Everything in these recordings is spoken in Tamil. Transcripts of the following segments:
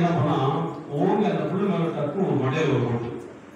என்ன பண்ணா ஓங்கி அந்த புல்லு மேல டக்கு ஒரு மண்டையில ஒரு போட்டு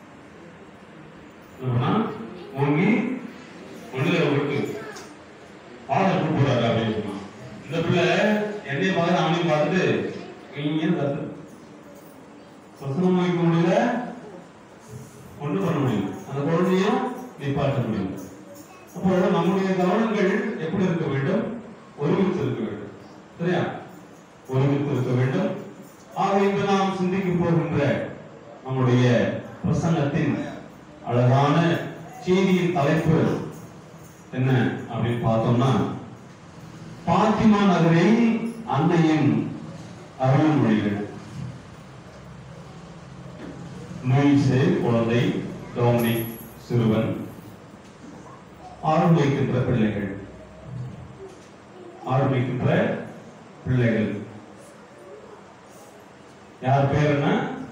என்ன பண்ணா ஓங்கி மண்டையில ஒரு போட்டு ஃபாதர் கூப்பிடுறாரு அப்படின்னு சொன்னான் இந்த பிள்ளை என்னைய பார்த்து அவனையும் பார்த்துட்டு இங்கே கத்து பிரசனம் வைக்க முடியல ஒண்ணு பண்ண முடியும் அந்த குழந்தையும் நிப்பாட்ட முடியும் அப்போ நம்முடைய கவனங்கள் எப்படி இருக்க வேண்டும் ஒருமித்து இருக்க வேண்டும் சரியா ஒருமித்து இருக்க வேண்டும் ஆக இன்று நாம் சிந்திக்க போகின்ற நம்முடைய பிரசங்கத்தின் அழகான செய்தியின் தலைப்பு என்ன அப்படின்னு பார்த்தோம்னா பாத்திமா நகரில் அன்னையின் அருள்மொழிகள் நூயிசே குழந்தை டோமினிக் சிறுவன் ஆரம்பிக்கின்ற பிள்ளைகள் ஆரம்பிக்கின்ற பிள்ளைகள் யார் பேர் என்ன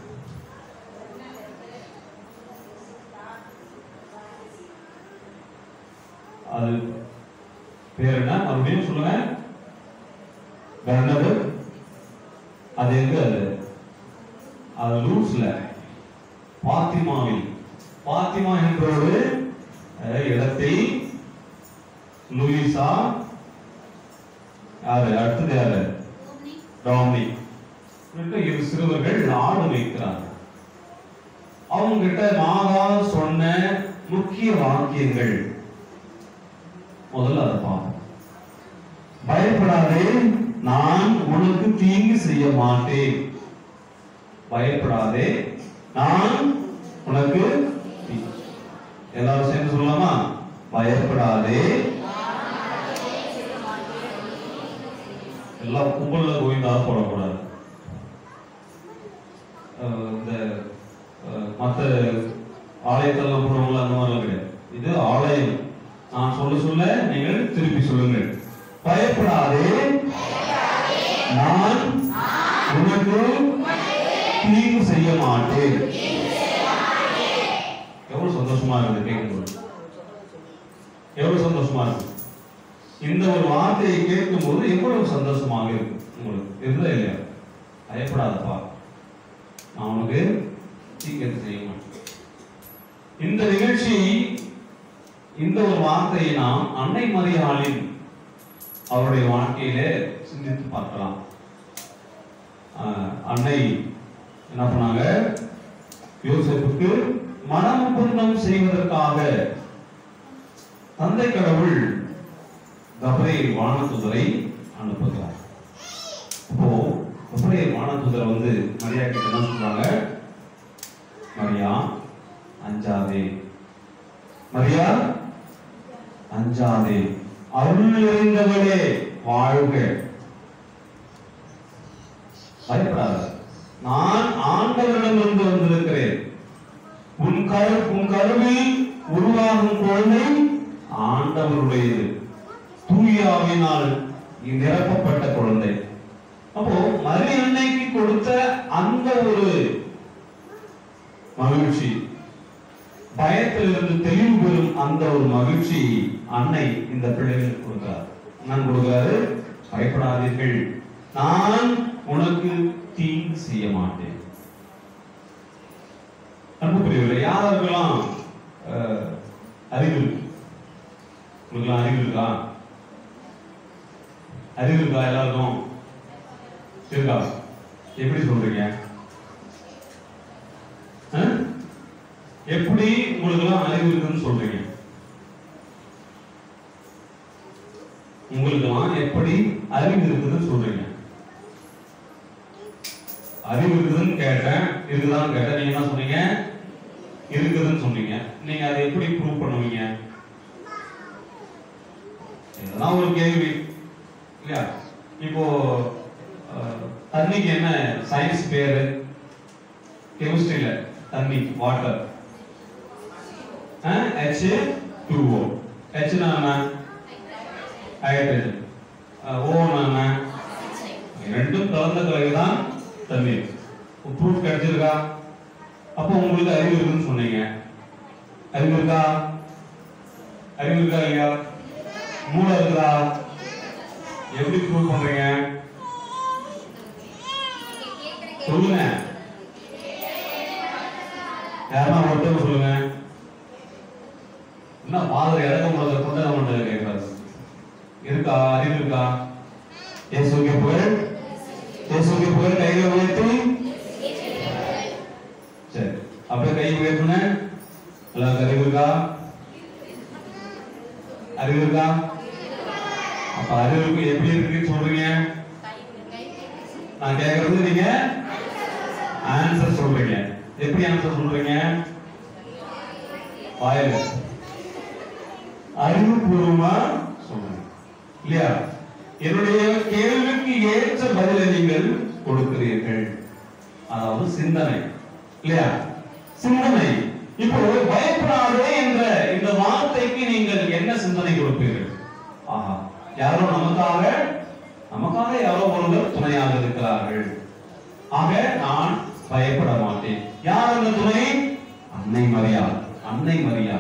அது பேர் என்ன மறுபடியும் சொல்லுங்க வேற என்னது அது எங்க அது அது லூஸ்ல பாத்திமாவில் பாத்திமா என்ற ஒரு அஹ், இடத்தில் லூயிசா யாரு அடுத்தது யாரு டாமினிக் உள்ளிட்ட இரு சிறுவர்கள் ஆடு வைக்கிறார்கள் அவங்க கிட்ட மாதா சொன்ன முக்கிய வாக்கியங்கள் முதல்ல அதை பார்ப்போம் பயப்படாதே நான் உனக்கு தீங்கு செய்ய மாட்டேன் பயப்படாதே நான் உனக்கு தீ- எல்லாரும் சேர்ந்து சொல்லலாமா பயப்படாதே எல்லாம் கும்பல்ல கோவிந்தா போடக்கூடாது அஹ் இந்த அஹ், மத்த ஆலயத்தெல்லாம் போடுவாங்களா அந்த மாதிரிலாம் கிடையாது இது ஆலயம் நான் சொல்ல சொல்ல நீங்கள் திருப்பி சொல்லுங்கள் பயப்படாதே நான் உனக்கு தீங்கு செய்ய மாட்டேன் எவ்வளவு சந்தோஷமா இருக்குது கேட்கும்போது எவ்வளவு சந்தோஷமா இருக்கு இந்த ஒரு வார்த்தையை கேட்கும்போது எவ்வளவு சந்தோஷமாக இருக்கு உங்களுக்கு இருந்தா இல்லையா பயப்படாதப்பா நான் உனக்கு தீங்கு செய்ய மாட்டேன் இந்த நிகழ்ச்சி இந்த ஒரு வார்த்தையை நாம் அன்னை மரியாளின் அவருடைய வாழ்க்கையிலே சிந்தித்து பார்க்கலாம் ஆஹ், அன்னை என்ன பண்ணாங்க யோசேப்புக்கு மனமுப்பந்தம் செய்வதற்காக தந்தை கடவுள் கபரேல் வானதுதரை அனுப்புகிறார் அப்போ கபரேல் வானதுதரை வந்து மரியா கிட்ட என்ன சொல்றாங்க மரியா அஞ்சாதே மரியா அஞ்சாதே அருள் நிறைந்தவளே வாழ்க பயப்படாத நான் ஆண்டவரிடமிருந்து வந்திருக்கிறேன் உன் கரு உன் கருவில் உருவாகும் குழந்தை ஆண்டவருடையது தூயாவினால் நிரப்பப்பட்ட குழந்தை அப்போ மரி அன்னைக்கு கொடுத்த அந்த ஒரு மகிழ்ச்சி பயத்திலிருந்து தெளிவு பெறும் அந்த ஒரு மகிழ்ச்சி அன்னை இந்த பிள்ளைகளுக்கு கொடுக்கிறார் நான் கொடுக்கிறாரு பயப்படாதீர்கள் நான் உனக்கு தீங்கு செய்ய மாட்டேன் அன்புக்குரியவர்களே யாருக்கெல்லாம் அஹ், அறிவு இருக்கு உங்களுக்குலாம் அறிவு இருக்கா அறிவு இருக்கா எல்லாருக்கும் இருக்கா எப்படி சொல்றீங்க அஹ்? எப்படி உங்களுக்கெல்லாம் அறிவு இருக்குன்னு சொல்றீங்க உங்களுக்கெல்லாம் எப்படி அறிவு இருக்குதுன்னு சொல்றீங்க அறிவு இருக்குதுன்னு கேட்டேன் இருக்குதான்னு கேட்டேன் நீங்க என்ன சொன்னீங்க இருக்குதுன்னு சொன்னீங்க நீங்க அதை எப்படி ப்ரூவ் பண்ணுவீங்க இதெல்லாம் ஒரு கேள்வி இல்லையா இப்போ அஹ், தண்ணிக்கு என்ன சயின்ஸ் பேரு கெமிஸ்ட்ரியில தண்ணி வாட்டர் ஹெச் டூ ஓ ஹெச்னா என்ன ஹைட்ரஜன் ஓனா என்ன ரெண்டும் கலந்த கலவை தான் தண்ணீர் ப்ரூஃப் கிடைச்சிருக்கா அப்போ உங்களுக்கு அறிவு இருக்குன்னு சொன்னீங்க அறிவு இருக்கா அறிவு இருக்கா இல்லையா மூளை இருக்குதா எப்படி ப்ரூவ் பண்றீங்க சொல்லுங்க யாருன்னா ஒருத்தர் சொல்லுங்க என்ன மாதிரி இறக்க முடியாத கொண்ட கொண்டு கேட்கறாரு இருக்கா அறிவு இருக்கா இயேசுக்கு புகழ் இயேசுக்கு புகழ் கையில உயர்த்தி சரி அப்படியே கை உயர்த்துன எல்லாருக்கும் அறிவு இருக்கா அறிவு இருக்கா அப்ப அறிவுக்கு எப்படி இருக்குன்னு சொல்றீங்க நான் கேக்குறது நீங்க ஆன்சர் சொல்றீங்க எப்படி ஆன்சர் சொல்றீங்க வாயில அறிவுபூர்வமா சொல்றீங்க இல்லையா என்னுடைய கேள்விக்கு ஏற்ற பதிலை நீங்கள் கொடுக்கிறீர்கள் அதாவது சிந்தனை இல்லையா சிந்தனை இப்போ பயப்படாதே என்ற இந்த வார்த்தைக்கு நீங்கள் என்ன சிந்தனை கொடுப்பீர்கள் ஆஹா யாரோ நமக்காக நமக்காக யாரோ ஒருவர் துணையாக இருக்கிறார்கள் ஆக நான் பயப்பட மாட்டேன் யார் அந்த துணை அன்னை மரியா அன்னை மரியா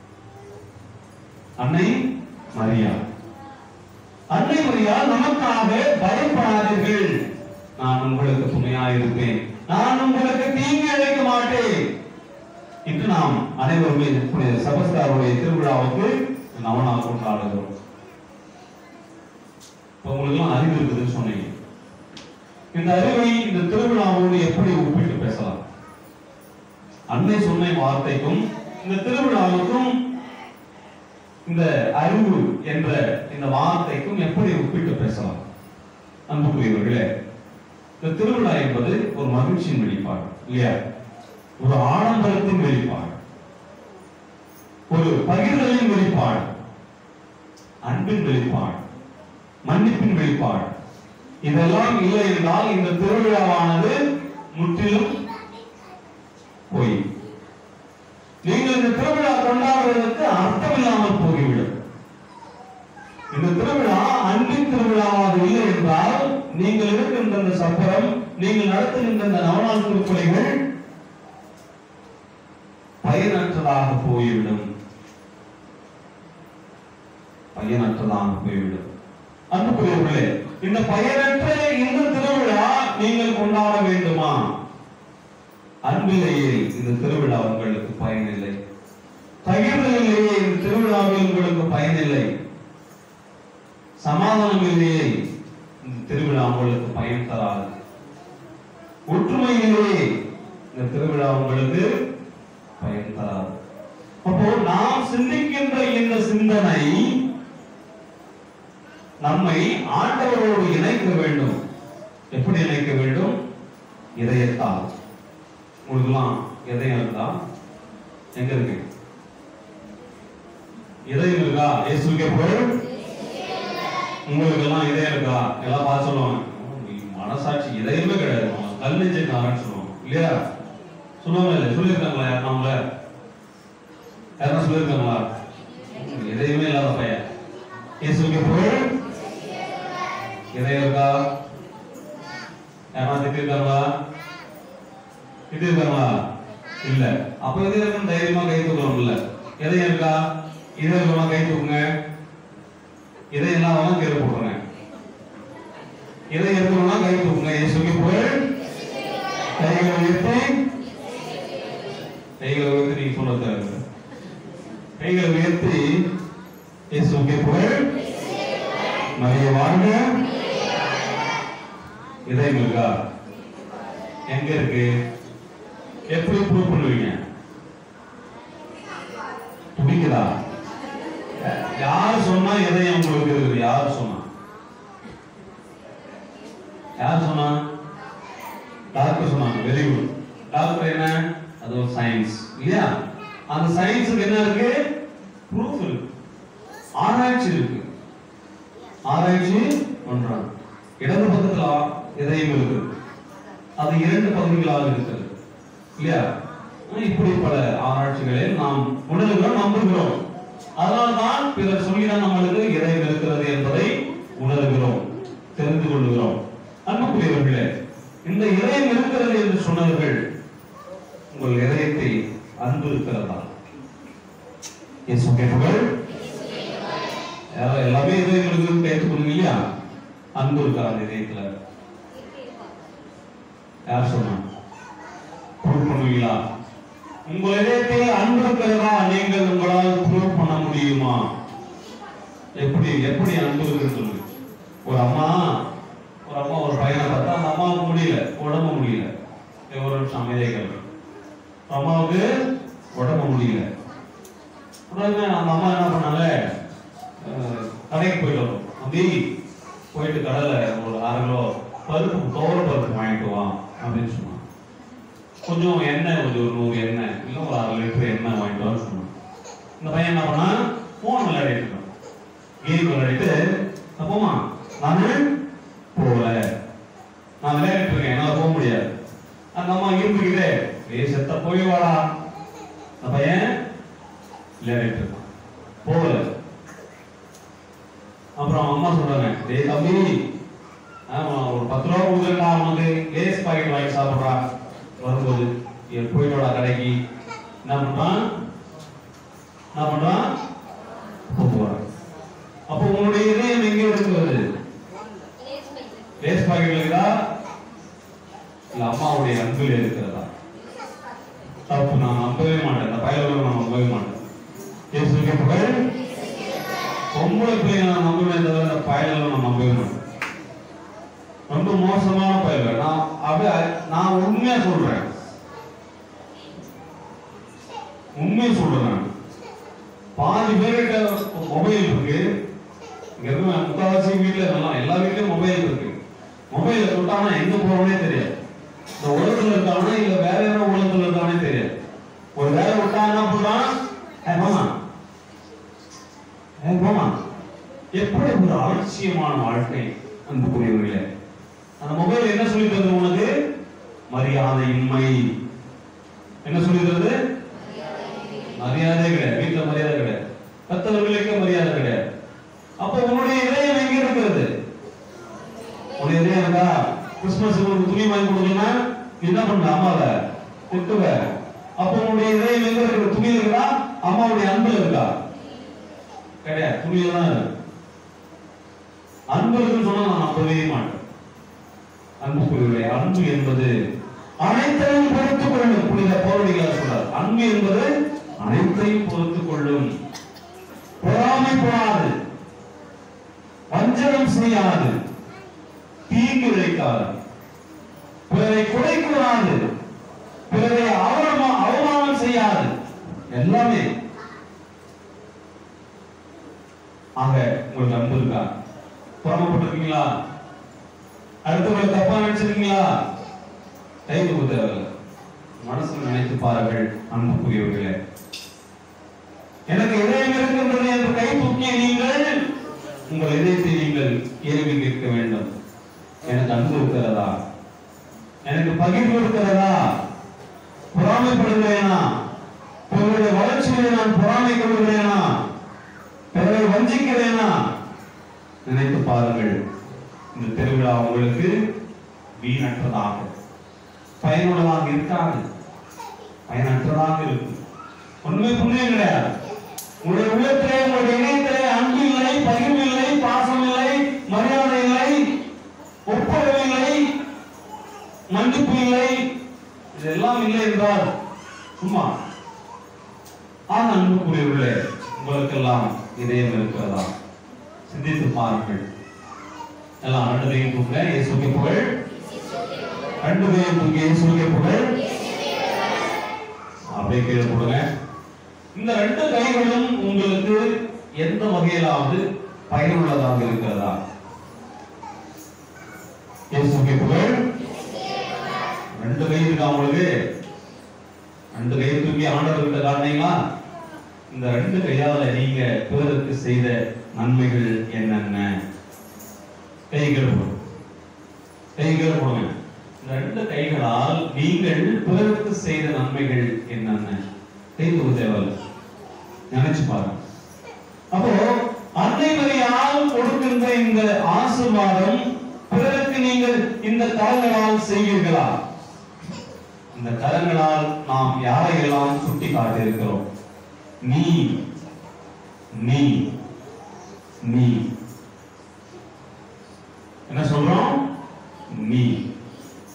அன்னை மரியா அன்னை மரியா நமக்காக பயப்படாதீர்கள் நான் உங்களுக்கு துணையாக இருப்பேன் நான் உங்களுக்கு தீங்கு இழைக்க மாட்டேன் இன்று நாம் அனைவருமே புனித சபஸ்தாருடைய திருவிழாவுக்கு நவநாள் கொண்டாடுகிறோம் இப்ப உங்களுக்கெல்லாம் அறிவு இருக்குதுன்னு சொன்னீங்க இந்த அறிவை இந்த திருவிழாவோடு எப்படி ஒப்பிட்டு பேசலாம் அன்னை சொன்ன வார்த்தைக்கும் இந்த திருவிழாவுக்கும் இந்த அறிவு என்ற இந்த வார்த்தைக்கும் எப்படி ஒப்பிட்டு பேசலாம் அன்புக்குரியவர்களே இந்த திருவிழா என்பது ஒரு மகிழ்ச்சியின் வெளிப்பாடு இல்லையா ஒரு ஆடம்பரத்தின் வெளிப்பாடு ஒரு பகிர்தலின் வெளிப்பாடு அன்பின் வெளிப்பாடு மன்னிப்பின் வெளிப்பாடு இதெல்லாம் இல்லை என்றால் இந்த திருவிழாவானது முற்றிலும் பொய் நீங்கள் இந்த திருவிழா கொண்டாடுவதற்கு அர்த்தம் இல்லாமல் போய்விடும் இந்த திருவிழா அன்பின் திருவிழாவாக இல்லை என்றால் நீங்கள் இருக்கின்ற இந்த சப்பரம் நீங்கள் நடத்துகின்ற இந்த நவநாள் திருப்பலிகள் பயனற்றதாக போய்விடும் பயனற்றதாக போய்விடும் அன்புக்குரியவர்களே இந்த பயனற்ற இந்த திருவிழா நீங்கள் கொண்டாட வேண்டுமா அன்பிலேயே இந்த திருவிழா உங்களுக்கு பயனில்லை பகிர்தலிலேயே இந்த திருவிழாவில் உங்களுக்கு பயனில்லை சமாதானம் இல்லையே இந்த திருவிழா உங்களுக்கு பயன் தராது ஒற்றுமையிலேயே இந்த திருவிழா உங்களுக்கு பயன் தராது அப்போ நாம் சிந்திக்கின்ற இந்த சிந்தனை நம்மை ஆண்டவரோடு இணைக்க வேண்டும் எப்படி இணைக்க வேண்டும் இதயத்தால் உங்களுக்குலாம் இதயம் இருக்கா எங்க இருக்கு இதயம் இருக்கா இயேசுக்கே புகழ் உங்களுக்கு எல்லாம் இதயம் இருக்கா எல்லாம் பார்த்து சொல்லுவாங்க "உம், மனசாட்சி இதயமே கிடையாது கல் நெஞ்சுக்காரன்னு சொல்லுவாங்க இல்லையா சொல்லுவாங்க இல்லையா சொல்லியிருக்காங்களா யாரும் அவங்கள யாரும் சொல்லியிருக்காங்களா உம், இதயமே இல்லாத பையன் இயேசுக்கே புகழ் இதயம் இருக்கா யாரா திட்டிருக்காங்களா திட்டிருக்காங்களா இல்ல அப்ப எது இருக்கும் தைரியமா கை தூக்கலாம் இல்ல இதயம் இருக்கா இதயம் இருக்கமா கை தூக்குங்க இதயம் இல்லாதவங்க கீழே போட்டுருங்க இதயம் இருக்கணும்னா கை தூக்குங்க இயேசுக்கு புகழ் கைகளை உயர்த்தி கைகளை உயர்த்தி நீங்க சொல்ல தேவை கைகளை உயர்த்தி இயேசுக்கு புகழ் மரிய வாழ்க இதயம் இருக்கா எங்க இருக்கு எப்படி ப்ரூவ் பண்ணுவீங்க துடிக்குதா யார் சொன்னா இதயம் உங்களுக்கு இருக்குது யார் சொன்னா யார் சொன்னா டாக்டர் சொன்னாங்க வெரி குட் டாக்டர் என்ன அது ஒரு சயின்ஸ் இல்லையா அந்த சயின்ஸுக்கு என்ன இருக்கு ப்ரூஃப் இருக்கு ஆராய்ச்சி இருக்கு ஆராய்ச்சி பண்றாங்க இடது பக்கத்துல ஆ- இதயம் இருக்கு அது இரண்டு பகுதிகளாக இருக்கிறது இல்லையா இப்படி பல ஆராய்ச்சிகளை நாம் உணர்கிறோம் நம்புகிறோம் அதனால்தான் பிறர் சொல்லிதான் நம்மளுக்கு இதயம் இருக்கிறது என்பதை உணர்கிறோம் தெரிந்து கொள்கிறோம் அன்புக்குரியவர்களே இந்த இதயம் இருக்கிறது என்று சொன்னவர்கள் உங்கள் இதயத்தை அன்பு இருக்கிறதா இயேசு கேட்பவர்கள் யாரோ எல்லாமே இதயங்களுக்கு கேட்டுக்கொள்ளுங்க இல்லையா அன்பு இருக்கா அந்த இதயத்துல யார் சொன்னாங்க ப்ரூவ் பண்ணுவீங்களா உங்கள் இதயத்தில் அன்பு இருக்கிறதா நீங்கள் உங்களால் ப்ரூவ் பண்ண முடியுமா எப்படி எப்படி அன்பு இருக்குன்னு சொல்லுங்க ஒரு அம்மா ஒரு அம்மா ஒரு பையனை பார்த்தா அந்த அம்மாவுக்கு முடியல உடம்பு முடியல ஏய், ஒரு நிமிஷம் அமைதியாக கேளுங்க. அம்மாவுக்கு உடம்பு முடியல உடனே அந்த அம்மா என்ன பண்ணாங்க அஹ், கடைக்கு போயிட்டு வரும் அப்படி போயிட்டு கடையில் ஒரு அரை கிலோ பருப்பு தோர பருப்பு வாங்கிட்டு வா அப்படின்னு சொன்னான் கொஞ்சம் எண்ணெய் கொஞ்சம் ஒரு நூறு எண்ணெய் இல்லை ஒரு அரை லிட்டர் எண்ணெய் வாங்கிட்டு வான்னு சொன்னான் இந்த பையன் என்ன பண்ணா ஃபோன் விளையாடிட்டு இருக்கான் கேம் விளையாடிட்டு அப்போமா நானு போகல நான் விளையாடிட்டு இருக்கேன் என்னால போக முடியாது அந்த அம்மா இருந்துக்கிட்டே ஏய் செத்த போய் வாடா அந்த பையன் விளையாடிட்டு இருக்கான் போகல அப்புறம் அம்மா சொல்றாங்க டேய் தம்பி ஆமா ஒரு பத்து ரூபா கொடுக்குறா உனக்கு லேஸ் பாக்கெட் வாங்கி சாப்பிட்றா வரும்போது இவன் போயிட்டோட கடைக்கு என்ன பண்றான் என்ன பண்றான் போறான் அப்போ உன்னுடைய இதயம் எங்கே இருக்கிறது லேஸ் பாக்கெட்ல இருக்குதா இல்ல அம்மாவுடைய அன்பில் இருக்கிறதா தப்பு நான் நம்பவே மாட்டேன் இந்த பயலுள்ள நான் நம்பவே மாட்டேன் இயேசுவிற்கு புகழ் பொம்பளை பிள்ளைங்க நான் நம்புவேன் தவிர இந்த பயலுள்ள நான் நம்பவே மாட்டேன் ரொம்ப மோசமான பயல் நான் அப்படியே நான் உண்மையா சொல்றேன் உண்மையை சொல்றேன் நான் பாதி பேர்கிட்ட மொபைல் இருக்கு இங்க இருக்க முக்காவாசி வீட்டுல எல்லாம் எல்லா வீட்லயும் மொபைல் இருக்கு மொபைல தொட்டானா எங்க போறோம்னே தெரியாது இந்த உலகத்துல இருக்கானா இல்ல வேற ஏதோ உலகத்துல இருக்கானே தெரியாது ஒரு வேலை விட்டா என்ன பண்றான் ஏய் மாமா ஏய் மாமா எப்படி ஒரு அலட்சியமான வாழ்க்கை அன்புக்குரியவர்களே அந்த மொபைல் என்ன சொல்லி தருது உனக்கு மரியாதையின்மை என்ன சொல்லி தருது மரியாதை கிடையாது வீட்டுல மரியாதை கிடையாது மற்றவர்களுக்கு மரியாதை கிடையாது அப்போ உன்னுடைய இதயம் எங்க இருக்கிறது உன்னுடைய இதயம் இருக்கா கிறிஸ்துமஸ் ஒரு துணி வாங்கி கொடுக்கலன்னா நீ என்ன பண்ண அம்மாவை திட்டுவ அப்போ உன்னுடைய இதயம் எங்க இருக்கிற துணி இருக்கா அம்மாவுடைய அன்புல இருக்கா கிடையாது துணியில தான் இருக்கு அன்பு இருக்குன்னு சொன்னா நான் நம்பவே மாட்டேன் அன்புக்குரியவர்களே அன்பு என்பது அனைத்தையும் பொறுத்துக் கொள்ளும் புனித பௌரடிகளார் சொல்றார் அன்பு என்பது அனைத்தையும் பொறுத்துக் கொள்ளும் பொறாமைப்படாது வஞ்சகம் செய்யாது தீங்கு இழைக்காது பிறரை குறைக்கூடாது பிறரை அவமா அவமானம் செய்யாது எல்லாமே ஆக உங்களுக்கு அன்பு இருக்கா பொறாமப்பட்டிருக்கீங்களா அடுத்தவங்களை தப்பா நினைச்சிருக்கீங்களா கை தூக்க தேவையில்லை மனசுல நினைத்து பாருங்கள் அன்புக்குரியவர்களே எனக்கு இதயம் இருக்கின்றது என்று கை தூக்கிய நீங்கள் உங்கள் இதயத்தை நீங்கள் கேள்வி கேட்க வேண்டும் எனக்கு அன்பு இருக்கிறதா எனக்கு பகிர்வு இருக்கிறதா பொறாமைப்படுகிறேனா பிறருடைய வளர்ச்சியை நான் பொறாமை கொள்கிறேனா பிறரை வஞ்சிக்கிறேனா நினைத்து பாருங்கள் இந்த திருவிழா உங்களுக்கு வீணற்றதாக பயனுள்ளதாக இருக்காது பயனற்றதாக இருக்கும் உண்மை புண்ணியம் கிடையாது உங்களுடைய உள்ளத்திலே உங்களுடைய இதயத்திலே அன்பு இல்லை பகிர்வு இல்லை பாசம் இல்லை மரியாதை இல்லை ஒப்புரவு இல்லை மன்னிப்பு இல்லை இதெல்லாம் இல்லை என்றால் சும்மா ஆனா அன்புக்குரியவர்களே உங்களுக்கெல்லாம் இதயம் இருக்கிறதா சிந்தித்து பாருங்கள் எல்லாம் ரெண்டு கையும் தூக்க இயேசுக்கு புகழ் ரெண்டு கையும் தூக்கி இயேசுக்கு புகழ் அப்படியே கீழே போடுங்க இந்த ரெண்டு கைகளும் உங்களுக்கு எந்த வகையிலாவது பயனுள்ளதாக இருக்கிறதா இயேசுக்கு புகழ் ரெண்டு கை இருக்கா உங்களுக்கு ரெண்டு கையை தூக்கி ஆண்டவர் கிட்ட காட்டினீங்களா இந்த ரெண்டு கையால நீங்க பிறருக்கு செய்த நன்மைகள் என்னென்ன கைகள் போடுங்க கைகள் போடுங்க இந்த ரெண்டு கைகளால் நீங்கள் பிறருக்கு செய்த நன்மைகள் என்னென்ன கை தூக்க தேவையில்லை நினைச்சு பாருங்க அப்போ அன்னை மரியால் கொடுக்கின்ற இந்த ஆசீர்வாதம் பிறருக்கு நீங்கள் இந்த கரங்களால் செய்வீர்களா இந்த கரங்களால் நாம் யாரையெல்லாம் சுட்டி காட்டியிருக்கிறோம் நீ நீ நீ என்ன சொல்றோம் நீ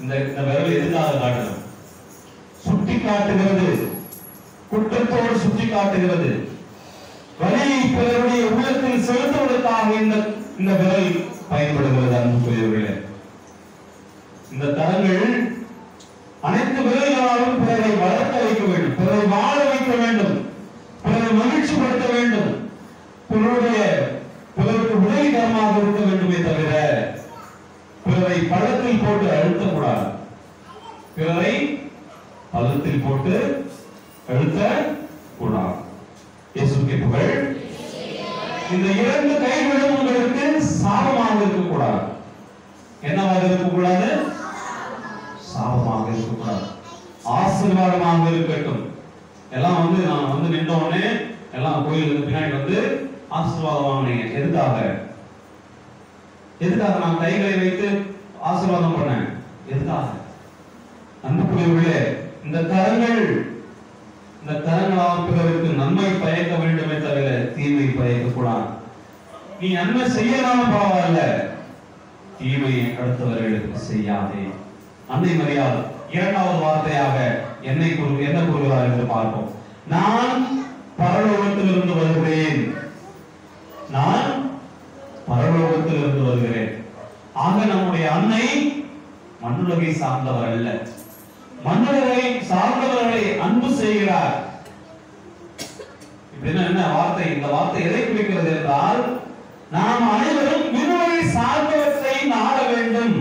இந்த இந்த விரல் எதுக்காக காட்டணும் சுட்டி காட்டுகிறது குற்றத்தோடு சுட்டி காட்டுகிறது வலியை பிறருடைய உள்ளத்தில் செலுத்துவதற்காக இந்த இந்த விரல் பயன்படுகிறது அன்புக்குரியவர்களே இந்த கரங்கள் அனைத்து விரல்களாலும் பிறரை வளர்க்க வைக்க வேண்டும் பிறரை வாழ வைக்க வேண்டும் பிறரை மகிழ்ச்சிப்படுத்த வேண்டும் பிறருடைய பிறருக்கு உதவிகரமாக இருக்க வேண்டுமே தவிர பிறரை பள்ளத்தில் போட்டு அழுத்தக்கூடாது பிறரை பள்ளத்தில் போட்டு அழுத்த கூடாது இயேசுக்கு புகழ் இந்த இரண்டு கைகளும் உங்களுக்கு சாபமாக இருக்கக்கூடாது என்னவாக இருக்கக்கூடாது சாபமாக இருக்கக்கூடாது ஆசீர்வாதமாக இருக்கட்டும் எல்லாம் வந்து நான் வந்து நின்ற உடனே எல்லாம் கோயிலுக்கு பின்னாடி வந்து ஆசீர்வாதம் வாங்கினீங்க எதுக்காக எதுக்காக நான் கைகளை வைத்து ஆசீர்வாதம் பண்ணேன் எதுக்காக அன்புக்குரியவர்களே இந்த கரங்கள் இந்த கரங்களால் பிறருக்கு நன்மை பயக்க வேண்டுமே தவிர தீமை பயக்க கூடாது நீ நன்மை செய்யலாம் பரவாயில்ல தீமையை அடுத்தவர்களுக்கு செய்யாதே அன்னை மரியாள் இரண்டாவது வார்த்தையாக என்னை கூறு என்ன கூறுகிறார் என்று பார்ப்போம் நான் பரலோகத்திலிருந்து வருகிறேன் நான் பரலோகத்திலிருந்து வருகிறேன் ஆக நம்முடைய அன்னை மண்ணுலகை சார்ந்தவர் அல்ல மண்ணுலகை சார்ந்தவர்களை அன்பு செய்கிறார் இப்படின்னா என்ன வார்த்தை இந்த வார்த்தை எதை குறிக்கிறது என்றால் நாம் அனைவரும் விண்ணுலகை சார்ந்தவற்றை நாட வேண்டும்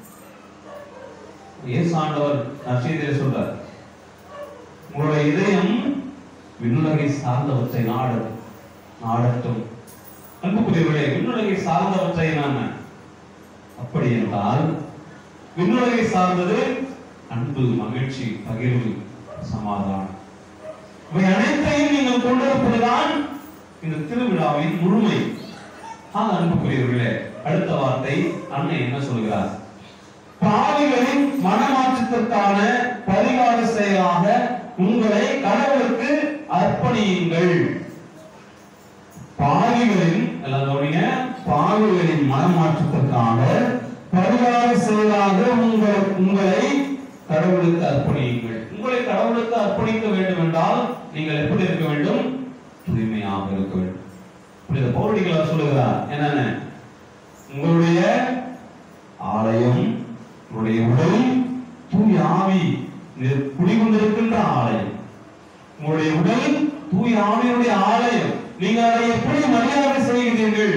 இயேசு ஆண்டவர் நற்செய்தியிலே சொல்றார் உங்களுடைய இதயம் விண்ணுலகை சார்ந்தவற்றை நாடு நாடட்டும் அன்புக்குரியவர்களே விண்ணுலகை சார்ந்தவற்றை நான் அப்படி என்றால் விண்ணுலகை சார்ந்தது அன்பு மகிழ்ச்சி பகிர்வு சமாதானம் இவை அனைத்தையும் நீங்கள் கொண்டிருப்பதுதான் இந்த திருவிழாவின் முழுமை ஆக அன்புக்குரியவர்களே அடுத்த வார்த்தை அன்னை என்ன சொல்கிறார் பாவிகளின் மனமாற்றத்திற்கான பரிகார செயலாக உங்களை கடவுளுக்கு அர்ப்பணியுங்கள் பாவிகளின் எல்லாம் கவனிங்க பாவிகளின் மனமாற்றத்திற்கான பரிகார செயலாக உங்கள் உங்களை கடவுளுக்கு அர்ப்பணியுங்கள் உங்களை கடவுளுக்கு அர்ப்பணிக்க வேண்டும் என்றால் நீங்கள் எப்படி இருக்க வேண்டும் தூய்மையாக இருக்க வேண்டும் புனித பௌரடிகளார் சொல்லுகிறார் என்னென்ன உங்களுடைய ஆலயம் உங்களுடைய உடல் தூய் ஆவி இது குடிகொண்டிருக்கின்ற ஆலயம் உங்களுடைய உடல் தூய் ஆவியுடைய ஆலயம் நீங்க அதை எப்படி மரியாதை செய்கிறீர்கள்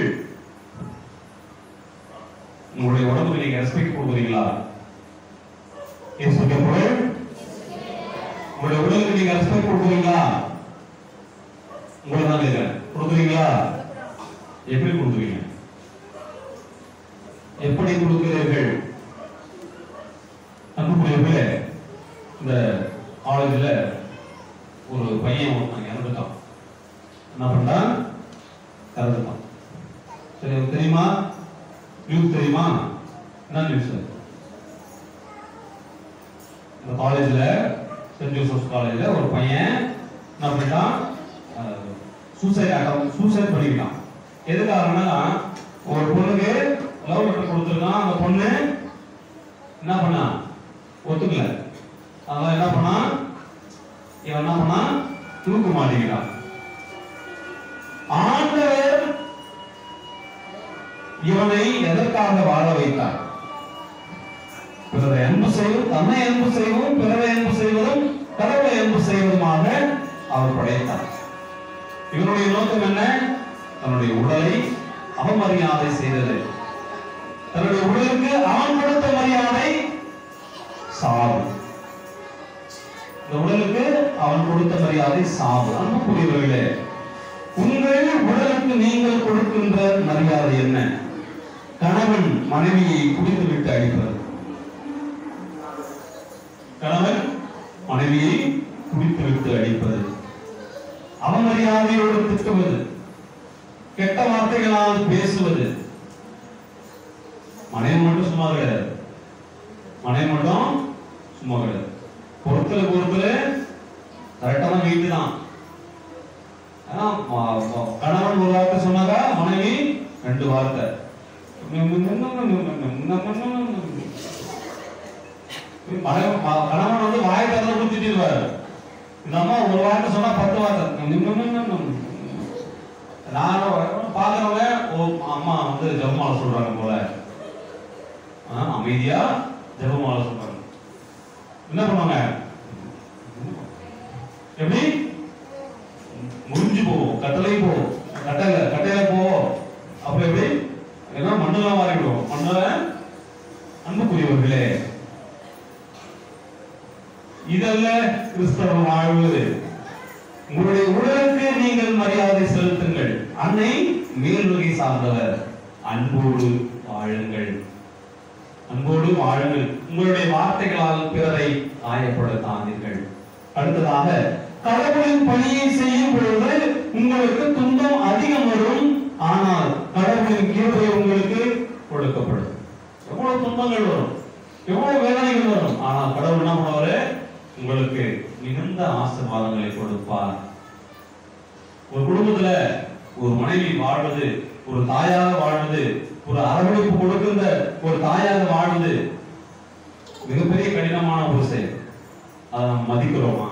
உங்களுடைய உடம்புக்கு நீங்க ரெஸ்பெக்ட் கொடுக்குறீங்களா இயேசுவின் புகழ் உங்களுடைய உடலுக்கு நீங்க ரெஸ்பெக்ட் கொடுக்குறீங்களா உங்களை தான் கேட்கிறேன் கொடுக்குறீங்களா எப்படி கொடுக்குறீங்க எப்படி கொடுக்கிறீர்கள் அன்புக்குரியவர்களே இந்த காலேஜில் ஒரு பையன் ஒருத்தன் இறந்துட்டான் என்ன பண்ணான் இறந்துட்டான் சரி உனக்கு தெரியுமா நியூஸ் தெரியுமா என்ன நியூஸ் இந்த காலேஜ்ல சென்ட் ஜோசப்ஸ் காலேஜ்ல ஒரு பையன் என்ன பண்ணிட்டான் சூசைட் அட்டம் சூசைட் பண்ணிக்கிட்டான் எதுக்காகனா ஒரு பொண்ணுக்கு லவ் லெட்டர் கொடுத்துருக்கான் அந்த பொண்ணு என்ன பண்ணா ஒத்துக்கல அதனால என்ன பண்ணா இவன் என்ன பண்ணா தூக்கு மாட்டிக்கிட்டான் ஆண்டவர் இவனை எதற்காக வாழ வைத்தார் பிறரை அன்பு செய்வதும் தன்னை அன்பு செய்வதும் பிறரை அன்பு செய்வதும் கடவுளை அன்பு செய்வதுமாக அவர் படைத்தார் இவனுடைய நோக்கம் என்ன தன்னுடைய உடலை அவமரியாதை செய்தது தன்னுடைய உடலுக்கு அவன் கொடுத்த மரியாதை சாவு இந்த உடலுக்கு அவன் கொடுத்த மரியாதை சாவு அன்புக்குரியவர்களே உங்கள் உடலுக்கு நீங்கள் கொடுக்கின்ற மரியாதை என்ன கணவன் மனைவியை குடித்துவிட்டு அடிப்பது கணவன் மனைவியை குடித்துவிட்டு அடிப்பது அவமரியாதையோடு திட்டுவது கெட்ட வார்த்தைகளால் பேசுவது மனைவி மட்டும் சும்மா கிடையாது மனைவி மட்டும் சும்மா கிடையாது பொறுத்தல பொறுத்தல கரெக்டான வீட்டு தான் ஆனா, ம- ம- கணவன் ஒரு வார்த்தை சொன்னாக்கா மனைவி ரெண்டு வார்த்தை மகன் ம- கணவன் வந்து வாயை திறந்து கொடுத்துட்டு இந்த அம்மா ஒரு வார்த்தை சொன்னா பத்து வார்த்தை நிம் நிம் நிம் நிம் நிம். நானும் பாக்குறவங்க ஓ அம்மா வந்து ஜெபமாலை சொல்றாங்க போல ஆ, அமைதியா ஜெபமாலை சொல்றாங்க என்ன பண்ணுவாங்க எப்படி முடிஞ்சு போவோம் கட்டளை போவோம் கட்டளை கட்டையில போவோம் அப்ப எப்படி ஏன்னா மண்ணுல மாறிவிடும் மண்ணுல அன்புக்குரியவர்களே இதல்ல கிறிஸ்தவ வாழ்வு உங்களுடைய உடலுக்கு நீங்கள் மரியாதை செலுத்துங்கள் அன்னை மேல்வகை சார்ந்தவர் அன்போடு வாழுங்கள் அன்போடு வாழுங்கள் உங்களுடைய வார்த்தைகளால் பிறரை காயப்படுத்தாதீர்கள் அடுத்ததாக கடவுளின் பணியை செய்யும் பொழுது உங்களுக்கு துன்பம் அதிகம் வரும் ஆனால் கடவுளின் கிருபை உங்களுக்கு கொடுக்கப்படும் எவ்வளவு துன்பங்கள் வரும் எவ்வளவு வேதனைகள் வரும் ஆனால் கடவுள் என்ன பண்ணுவாரு உங்களுக்கு மிகுந்த ஆசீர்வாதங்களை கொடுப்பார் ஒரு குடும்பத்துல ஒரு மனைவி வாழ்வது ஒரு தாயாக வாழ்வது ஒரு அரவணைப்பு கொடுக்கின்ற ஒரு தாயாக வாழ்வது மிகப்பெரிய கடினமான ஒரு செயல் அதை நாம் மதிக்கிறோமா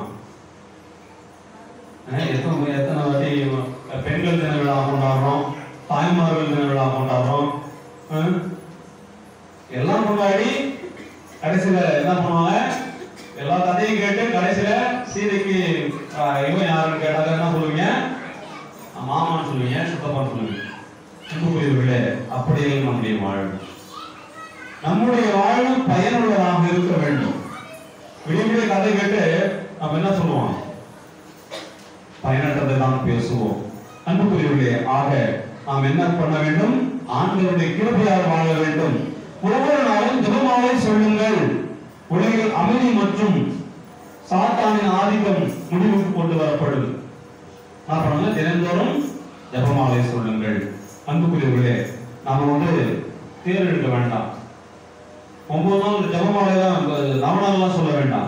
அஹ் எத்தனை எத்தனை வாட்டி பெண்கள் தின விழா கொண்டாடுறோம் தாய்மார்கள் தின விழா கொண்டாடுறோம் அஹ் எல்லாம் கொண்டாடி கடைசியில என்ன பண்ணுவாங்க எல்லா கதையும் கேட்டு கடைசியில சீதைக்கு ஆஹ், இவன் யாருன்னு கேட்டாங்க என்ன சொல்லுவீங்க ஆஹ், மாமான்னு சொல்லுவீங்க சித்தப்பான்னு சொல்லுவீங்க அன்புக்குரியவர்களே அப்படியே நம்முடைய வாழ்வு நம்முடைய வாழ்வு பயனுள்ளதாக இருக்க வேண்டும் விடிய விடிய கதை கேட்டு நம்ம என்ன சொல்லுவோம் பயனற்றதை தான் பேசுவோம் அன்புக்குரியவர்களே ஆக நாம் என்ன பண்ண வேண்டும் ஆண்களுடைய கிருபையால் வாழ வேண்டும் ஒவ்வொரு நாளும் ஜெபமாலை சொல்லுங்கள் உலகில் அமைதி மற்றும் சாத்தானின் ஆதிக்கம் முடிவுக்கு கொண்டு வரப்படும் என்ன பண்ணுங்க தினந்தோறும் ஜெபமாலை சொல்லுங்கள் அன்புக்குரியவர்களே நாம வந்து தேர் எடுக்க வேண்டாம் ஒன்பது நாள் ஜெபமாலை தான் நவநாள்லாம் சொல்ல வேண்டாம்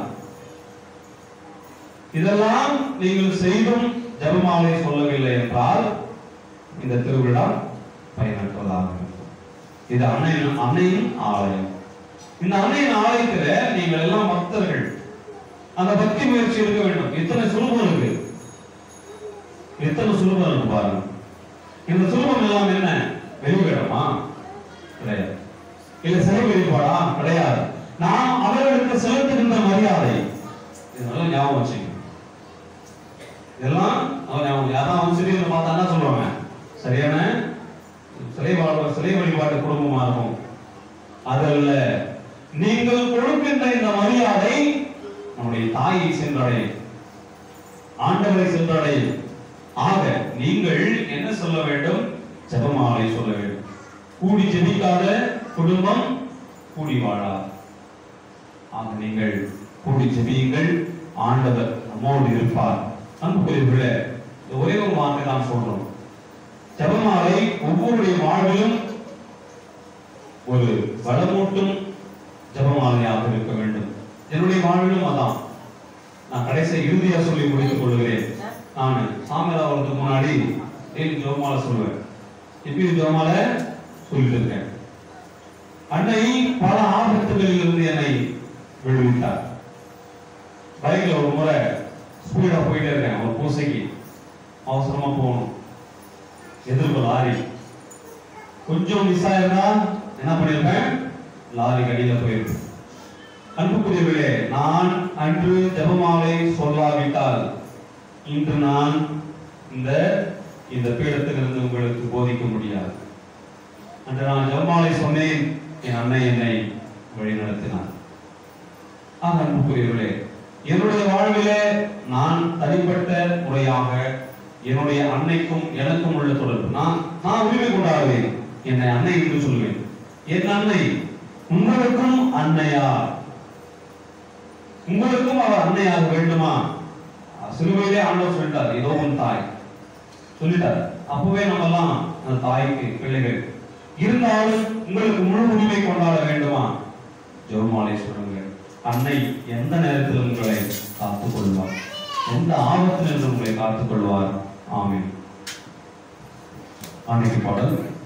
இதெல்லாம் நீங்கள் செய்தும் ஜெபமாலை சொல்லவில்லை என்றால் இந்த திருவிழா பயனற்றதாக இருக்கும். இது அன்னையின் அன்னையின் ஆலயம் இந்த அன்னையின் ஆலயத்துல நீங்கள் எல்லாம் பக்தர்கள் அந்த பக்தி முயற்சி இருக்க வேண்டும் எத்தனை சுலபம் இருக்கு எத்தனை சுலபம் இருக்கு பாருங்க இந்த சுலபம் எல்லாம் என்ன வெளிவிடமா கிடையாது இல்ல சிறை வெளிப்பாடா கிடையாது நாம் அவர்களுக்கு செலுத்துகின்ற மரியாதை இதெல்லாம் ஞாபகம் வச்சுக்கணும் இதெல்லாம் அவன் ஞாபகம் யாராவது அவன் சிறியதை பார்த்தா என்ன சொல்லுவாங்க சரியான சிலை வாழ்வு சிலை வழிபாட்டு குடும்பமா இருக்கும் அதல்ல நீங்கள் கொடுக்கின்ற இந்த மரியாதை நம்முடைய தாயை சென்றடையும் ஆண்டவரை சென்றடையும் ஆக நீங்கள் என்ன சொல்ல வேண்டும் ஜெபமாலை சொல்ல வேண்டும் கூடி ஜெபிக்காத குடும்பம் கூடி வாழாது ஆக நீங்கள் கூடி ஜெபியுங்கள் ஆண்டவர் நம்மோடு இருப்பார் அன்புக்குரியவர்களே இந்த ஒரே ஒரு வார்த்தை தான் சொல்றோம் ஜெபமாலை ஒவ்வொருடைய வாழ்விலும் ஒரு வளமூட்டும் ஜெபமாலையாக இருக்க வேண்டும் என்னுடைய வாழ்விலும் அதான் நான் கடைசி இறுதியா சொல்லி முடித்துக் கொள்கிறேன் நான் சாமியார் அவர்களுக்கு முன்னாடி டெய்லி ஜெபமாலை சொல்லுவேன் இப்பயும் ஜெபமாலை சொல்லிட்டு இருக்கேன் அன்னை பல ஆபத்துகளில் இருந்து என்னை விடுவித்தார் பைக்ல ஒரு முறை ஸ்பீடா போயிட்டே இருக்கேன் ஒரு பூசைக்கு அவசரமா போகணும் எதிர்ப்பு லாரி கொஞ்சம் மிஸ் ஆயிருந்தா என்ன பண்ணிருப்பேன் லாரி கடியில போயிருப்பேன் அன்புக்குரியவர்களே நான் அன்று ஜெபமாலை சொல்லாவிட்டால் இன்று நான் இந்த இந்த பீடத்திலிருந்து உங்களுக்கு போதிக்க முடியாது அன்று நான் ஜெபமாலை சொன்னேன் என் அன்னை என்னை வழிநடத்தினார் ஆக அன்புக்குரியவர்களே என்னுடைய வாழ்விலே நான் தனிப்பட்ட முறையாக என்னுடைய அன்னைக்கும் எனக்கும் உள்ள தொடர்பு நான் நான் உரிமை கொண்டாடுவேன் என்னை அன்னை என்று சொல்வேன் என் அன்னை உங்களுக்கும் அன்னையா உங்களுக்கும் அவர் அன்னையாக வேண்டுமா சிறுவையிலே ஆண்டவர் சொல்லிட்டார் இதோ உன் தாய் சொல்லிட்டார் அப்பவே நம்ம எல்லாம் அந்த தாய்க்கு பிள்ளைகள் இருந்தாலும் உங்களுக்கு முழு உரிமை கொண்டாட வேண்டுமா ஜெபமாலை சொல்லுங்கள் அன்னை எந்த நேரத்தில் உங்களை காத்துக் கொள்வார் எந்த ஆபத்தில் இருந்து உங்களை காத்துக் கொள்வார் ஆமென் அன்னைக்கு பாடல்